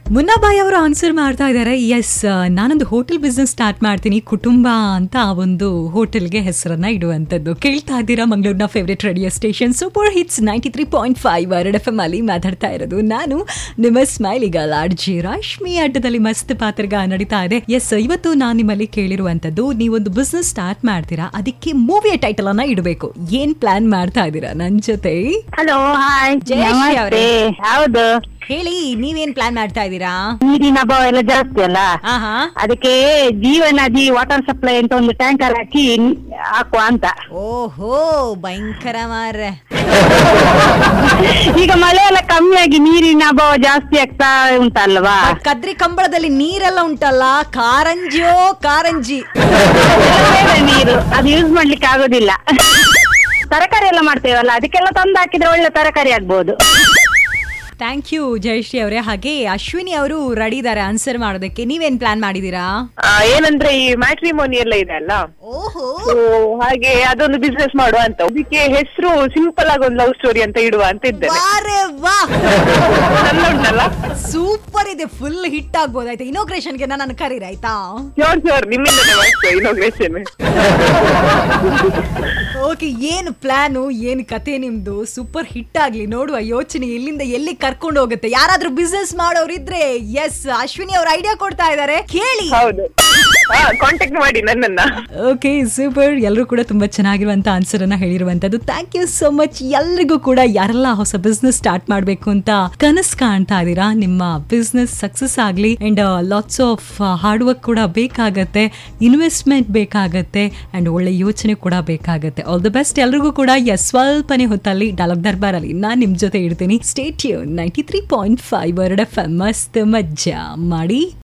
ಮುನ್ನಾಬಾಯಿ ಅವರು ಆನ್ಸರ್ ಮಾಡ್ತಾ ಇದ್ದಾರೆ ಎಸ್ ನಾನೊಂದು ಹೋಟೆಲ್ ಬಿಸ್ನೆಸ್ ಸ್ಟಾರ್ಟ್ ಮಾಡ್ತೀನಿ ಕುಟುಂಬ ಅಂತ ಆ ಒಂದು ಹೋಟೆಲ್ಗೆ ಹೆಸರನ್ನ ಇಡುವಂಥದ್ದು ಕೇಳ್ತಾ ಇದ್ದೀರಾ ಮಂಗಳೂರಿನ favourite radio station super hits ninety three point five red F M ಅಲ್ಲಿ ಮಾತಾಡ್ತಾ ಇರೋದು ನಾನು ನಿಮ್ಮ ಸ್ಮೈಲಿಗ ಲಾಡ್ಜಿ ರಾಶ್ಮಿ ಅಡ್ಡದಲ್ಲಿ ಮಸ್ತ್ ಪಾತ್ರಗ ನಡೀತಾ ಇದೆ ಎಸ್ ಇವತ್ತು ನಾನು ನಿಮ್ಮಲ್ಲಿ ಕೇಳಿರುವಂತದ್ದು ನೀವೊಂದು ಬಿಸ್ನೆಸ್ ಸ್ಟಾರ್ಟ್ ಮಾಡ್ತೀರಾ ಅದಕ್ಕೆ ಮೂವಿಯ ಟೈಟಲ್ ಅನ್ನ ಇಡಬೇಕು ಏನ್ ಪ್ಲಾನ್ ಮಾಡ್ತಾ ಇದ್ದೀರಾ ನನ್ ಜೊತೆ ಹಲೋ ಹಾಯ್ ಜಯಶ್ರೀ ಅವ್ರೇ. ಹೌದು ಹೇಳಿ ನೀವೇನ್ ಪ್ಲಾನ್ ಮಾಡ್ತಾ ಇದ್ದೀರಾ ನೀರಿನ ಅಭಾವ ಎಲ್ಲ ಜಾಸ್ತಿ ಅಲ್ಲ ಆಹಾ ಅದಕ್ಕೆ ಜೀವನದಿ ವಾಟರ್ ಸಪ್ಲೈ ಅಂತ ಒಂದು ಟ್ಯಾಂಕರ್ ಹಾಕಿ ನಿ- ಹಾಕುವ ಅಂತ ಓಹೋ ಭಯಂಕರ ಮಾರ್ರೆ ಈಗ ಮಳೆ ಎಲ್ಲ ಕಮ್ಮಿಯಾಗಿ ನೀರಿನ ಅಭಾವ ಜಾಸ್ತಿ ಆಗ್ತಾ ಉಂಟಲ್ವಾ ಬಟ್ ಕದ್ರಿ ಕಂಬಳದಲ್ಲಿ ನೀರೆಲ್ಲ ಉಂಟಲ್ಲ ಕಾರಂಜಿಯೋ ಕಾರಂಜಿ ಬೇರೆ ನೀರು ಅದು ಯೂಸ್ ಮಾಡ್ಲಿಕ್ಕೆ ಆಗೋದಿಲ್ಲ ತರಕಾರಿ ಎಲ್ಲ ಮಾಡ್ತೇವಲ್ಲ ಅದಕ್ಕೆಲ್ಲ ತಂದು ಹಾಕಿದ್ರೆ ಒಳ್ಳೆ ತರಕಾರಿ ಆಗ್ಬೋದು ಥ್ಯಾಂಕ್ ಯು ಜಯಶ್ರೀ ಅವರೇ ಹಾಗೆ ಅಶ್ವಿನಿ ಅವರು ರೆಡಿ ಇದ್ದಾರೆ ಆನ್ಸರ್ ಮಾಡೋದಕ್ಕೆ ನೀವೇನ್ ಪ್ಲಾನ್ ಮಾಡಿದೀರಾ ಆ, ಏನಂದ್ರೆ ಈ ಮ್ಯಾಟ್ರಿಮೋನಿ ಎಲ್ಲ ಇದೆ ಅಲ್ಲ ಓಹೋ So, ಹಾಗೆ ಅದೊಂದು ಬಿಸ್ನೆಸ್ ಮಾಡುವ ಅಂತ ಅದಕ್ಕೆ ಹೆಸರು ಸಿಂಪಲ್ ಆಗಿ ಒಂದು ಲವ್ ಸ್ಟೋರಿ ಅಂತ ಇಡುವ ಅಂತ ಇದ್ದೇನೆ ವಾರೆ ವಾ ಚಂದ ಉಂಟಲ್ಲ ಸೂಪರ್ ಇದೆ ಫುಲ್ ಹಿಟ್ ಆಗ್ಬೋದು ಆಯ್ತಾ ಇನೋಗ್ರೇಷನ್ಗೆ ನನ್ನ ಕರೀರಿ ಆಯ್ತಾ ಶೋರ್ ಶೋರ್ ನಿಮ್ಮಿಂದನೇ ಮಾಡ್ತೇವೆ ಇನೋಗ್ರೇಷನ್ ಓಕೆ ಏನು ಪ್ಲಾನು ಏನು ಕತೆ ನಿಮ್ದು ಸೂಪರ್ ಹಿಟ್ ಆಗ್ಲಿ ನೋಡುವ ಯೋಚನೆ ಎಲ್ಲಿಂದ ಎಲ್ಲಿ ಕರ್ಕೊಂಡು ಹೋಗುತ್ತೆ ಯಾರಾದ್ರೂ ಬಿಸ್ನೆಸ್ ಮಾಡೋರಿದ್ರೆ ಎಸ್ ಅಶ್ವಿನಿ ಅವ್ರ ಐಡಿಯಾ ಕೊಡ್ತಾ ಇದ್ದಾರೆ ಕೇಳಿ ಹೌದು ಹಾ ಕಾಂಟ್ಯಾಕ್ಟ್ ಮಾಡಿ ನನ್ನನ್ನ ಓಕೆ ಸೂಪರ್ ಎಲ್ಲರೂ ಕೂಡ ತುಂಬಾ ಚೆನ್ನಾಗಿರುವಂತ ಆನ್ಸರ್ ಅನ್ನ ಹೇಳಿರುವಂತದ್ದು ಥ್ಯಾಂಕ್ ಯು ಸೋ ಮಚ್ ಎಲ್ರಿಗೂ ಕೂಡ ಯಾರೆಲ್ಲ ಹೊಸ ಬಿಸ್ನೆಸ್ ಸ್ಟಾರ್ಟ್ ಮಾಡಬೇಕು ಅಂತ ಕನಸ್ ಕಾಣ್ತಾ ಇದ್ದೀರಾ ನಿಮ್ಮ ಬಿಸ್ನೆಸ್ ಸಕ್ಸಸ್ ಆಗಲಿ and lots of hard work ಕೂಡ ಬೇಕಾಗತ್ತೆ ಇನ್ವೆಸ್ಟ್ಮೆಂಟ್ ಬೇಕಾಗತ್ತೆ ಅಂಡ್ ಒಳ್ಳೆ ಯೋಚನೆ ಕೂಡ ಬೇಕಾಗತ್ತೆ ಆಲ್ ದ ಬೆಸ್ಟ್ ಎಲ್ರಿಗೂ ಕೂಡ ಎಸ್ ಸ್ವಲ್ಪನೇ ಹೊತ್ತಲ್ಲಿ ಡಾಲಕ್ ದರ್ಬಾರಲ್ಲಿ ನಾನು ನಿಮ್ ಜೊತೆ ಇಡ್ತೀನಿ state ninety three point five red F ಮಸ್ತ್ ಮಜ್ಜಾ ಮಾಡಿ